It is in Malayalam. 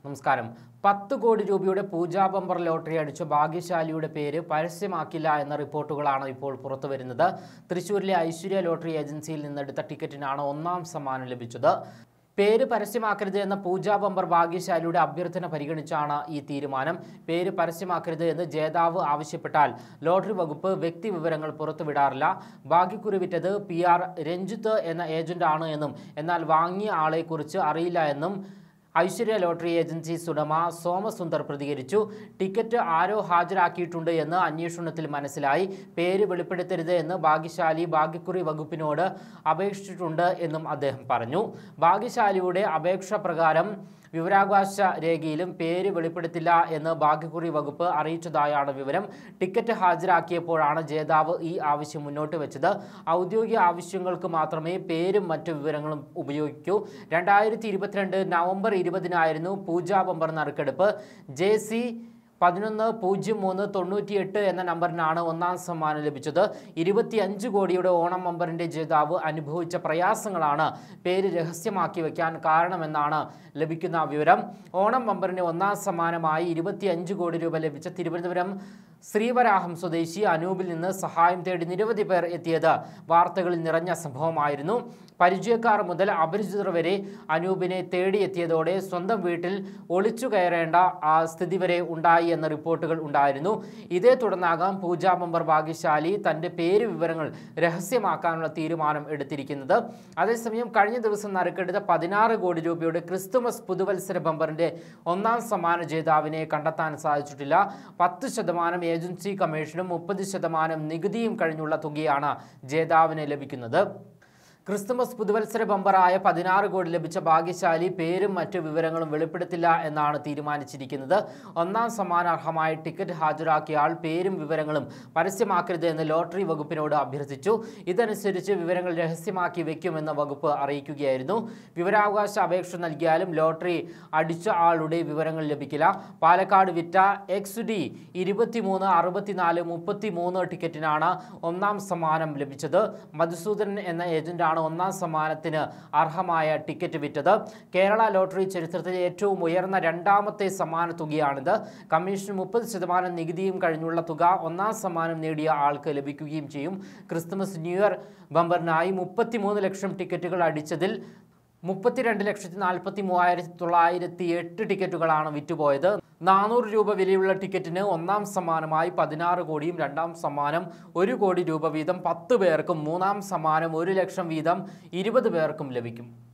നമസ്കാരം പത്ത് കോടി രൂപയുടെ പൂജാ ബമ്പർ ലോട്ടറി അടിച്ച ഭാഗ്യശാലിയുടെ പേര് പരസ്യമാക്കില്ല എന്ന റിപ്പോർട്ടുകളാണ് ഇപ്പോൾ പുറത്തു വരുന്നത് തൃശൂരിലെ ഐശ്വര്യ ലോട്ടറി ഏജൻസിയിൽ നിന്നെടുത്ത ടിക്കറ്റിനാണ് ഒന്നാം സമ്മാനം ലഭിച്ചത് പേര് പരസ്യമാക്കരുത് എന്ന പൂജാ ബമ്പർ ഭാഗ്യശാലിയുടെ അഭ്യർത്ഥന പരിഗണിച്ചാണ് ഈ തീരുമാനം പേര് പരസ്യമാക്കരുത് എന്ന് ജേതാവ് ആവശ്യപ്പെട്ടാൽ ലോട്ടറി വകുപ്പ് വ്യക്തി വിവരങ്ങൾ പുറത്തുവിടാറില്ല ഭാഗ്യക്കുറി വിറ്റത് പി ആർ രഞ്ജിത്ത് എന്ന ഏജന്റാണ് എന്നും എന്നാൽ വാങ്ങിയ ആളെക്കുറിച്ച് അറിയില്ല എന്നും ഐശ്വര്യ ലോട്ടറി ഏജൻസീസ് ഉടമ സോമസുന്ദർ പ്രതികരിച്ചു ടിക്കറ്റ് ആരോ ഹാജരാക്കിയിട്ടുണ്ട് എന്ന് അന്വേഷണത്തിൽ മനസ്സിലായി പേര് വെളിപ്പെടുത്തരുത് എന്ന് ഭാഗ്യശാലി ഭാഗ്യക്കുറി വകുപ്പിനോട് അപേക്ഷിച്ചിട്ടുണ്ട് എന്നും അദ്ദേഹം പറഞ്ഞു ഭാഗ്യശാലിയുടെ അപേക്ഷ പ്രകാരം വിവരാവകാശ രേഖയിലും പേര് വെളിപ്പെടുത്തില്ല എന്ന് ഭാഗ്യക്കുറി വകുപ്പ് അറിയിച്ചതായാണ് വിവരം ടിക്കറ്റ് ഹാജരാക്കിയപ്പോഴാണ് ജേതാവ് ഈ ആവശ്യം മുന്നോട്ട് വെച്ചത് ഔദ്യോഗിക ആവശ്യങ്ങൾക്ക് മാത്രമേ പേരും മറ്റു വിവരങ്ങളും ഉപയോഗിക്കൂ രണ്ടായിരത്തി ഇരുപത്തിരണ്ട് നവംബർ ഇരുപതിനായിരുന്നു പൂജാ ബമ്പർ നറുക്കെടുപ്പ് ജെ സി പതിനൊന്ന് പൂജ്യം മൂന്ന് തൊണ്ണൂറ്റിയെട്ട് എന്ന നമ്പറിനാണ് ഒന്നാം സമ്മാനം ലഭിച്ചത് ഇരുപത്തിയഞ്ച് കോടിയുടെ ഓണം ബമ്പറിന്റെ ജേതാവ് അനുഭവിച്ച പ്രയാസങ്ങളാണ് പേര് രഹസ്യമാക്കി വെക്കാൻ കാരണമെന്നാണ് ലഭിക്കുന്ന വിവരം ഓണം ബമ്പറിന് ഒന്നാം സമ്മാനമായി ഇരുപത്തിയഞ്ച് കോടി രൂപ ലഭിച്ച തിരുവനന്തപുരം ശ്രീവരാഹം സ്വദേശി അനൂപിൽ നിന്ന് സഹായം തേടി നിരവധി പേർ എത്തിയത് വാർത്തകളിൽ നിറഞ്ഞ സംഭവമായിരുന്നു പരിചയക്കാർ മുതൽ അപരിചിതർ വരെ അനൂപിനെ തേടിയെത്തിയതോടെ സ്വന്തം വീട്ടിൽ ഒളിച്ചു കയറേണ്ട ആ സ്ഥിതി വരെ ഉണ്ടായി എന്ന റിപ്പോർട്ടുകൾ ഉണ്ടായിരുന്നു ഇതേ തുടർന്നാകാം പൂജാ മെമ്പർ ഭാഗ്യശാലി തന്റെ പേര് വിവരങ്ങൾ രഹസ്യമാക്കാനുള്ള തീരുമാനം എടുത്തിരിക്കുന്നത് അതേസമയം കഴിഞ്ഞ ദിവസം നറുക്കെടുത്ത പതിനാറ് കോടി രൂപയുടെ ക്രിസ്തുമസ് പുതുവത്സര ബമ്പറിന്റെ ഒന്നാം സമ്മാന ജേതാവിനെ കണ്ടെത്താൻ സാധിച്ചിട്ടില്ല പത്ത് ശതമാനം ഏജൻസി കമ്മീഷനും മുപ്പത് ശതമാനം നികുതിയും കഴിഞ്ഞുള്ള തുകയാണ് ജേതാവിന് ലഭിക്കുന്നത് ക്രിസ്തുമസ് പുതുവത്സര ബമ്പറായ പതിനാറ് കോടി ലഭിച്ച ഭാഗ്യശാലി പേരും മറ്റു വിവരങ്ങളും വെളിപ്പെടുത്തില്ല എന്നാണ് തീരുമാനിച്ചിരിക്കുന്നത് ഒന്നാം സമ്മാനാർഹമായ ടിക്കറ്റ് ഹാജരാക്കിയ ആൾ പേരും വിവരങ്ങളും പരസ്യമാക്കരുത് എന്ന് ലോട്ടറി വകുപ്പിനോട് അഭ്യർത്ഥിച്ചു ഇതനുസരിച്ച് വിവരങ്ങൾ രഹസ്യമാക്കി വെക്കുമെന്ന് വകുപ്പ് അറിയിക്കുകയായിരുന്നു വിവരാവകാശ അപേക്ഷ നൽകിയാലും ലോട്ടറി അടിച്ച ആളുടെ വിവരങ്ങൾ ലഭിക്കില്ല പാലക്കാട് വിറ്റ എക്സ് ഡി ഇരുപത്തിമൂന്ന് അറുപത്തിനാല് മുപ്പത്തി മൂന്ന് ടിക്കറ്റിനാണ് ഒന്നാം സമ്മാനം ലഭിച്ചത് മധുസൂദനൻ എന്ന ഏജന്റാണ് ഒന്നാം സമ്മാനത്തിന് അർഹമായ ടിക്കറ്റ് വിറ്റത് കേരള ലോട്ടറി ചരിത്രത്തിലെ ഏറ്റവും ഉയർന്ന രണ്ടാമത്തെ സമ്മാന തുകയാണിത് കമ്മീഷൻ മുപ്പത് ശതമാനം നികുതിയും കഴിഞ്ഞുള്ള തുക ഒന്നാം സമ്മാനം നേടിയ ആൾക്ക് ലഭിക്കുകയും ചെയ്യും ക്രിസ്തുമസ് ന്യൂ ഇയർ ബമ്പറിനായി മുപ്പത്തിമൂന്ന് ലക്ഷം ടിക്കറ്റുകൾ അടിച്ചതിൽ മുപ്പത്തിരണ്ട് ലക്ഷത്തി നാൽപ്പത്തി മൂവായിരത്തി തൊള്ളായിരത്തി എട്ട് ടിക്കറ്റുകളാണ് വിറ്റുപോയത് നാനൂറ് രൂപ വിലയുള്ള ടിക്കറ്റിന് ഒന്നാം സമ്മാനമായി പതിനാറ് കോടിയും രണ്ടാം സമ്മാനം ഒരു കോടി രൂപ വീതം പത്ത് പേർക്കും മൂന്നാം സമ്മാനം ഒരു ലക്ഷം വീതം ഇരുപത് പേർക്കും ലഭിക്കും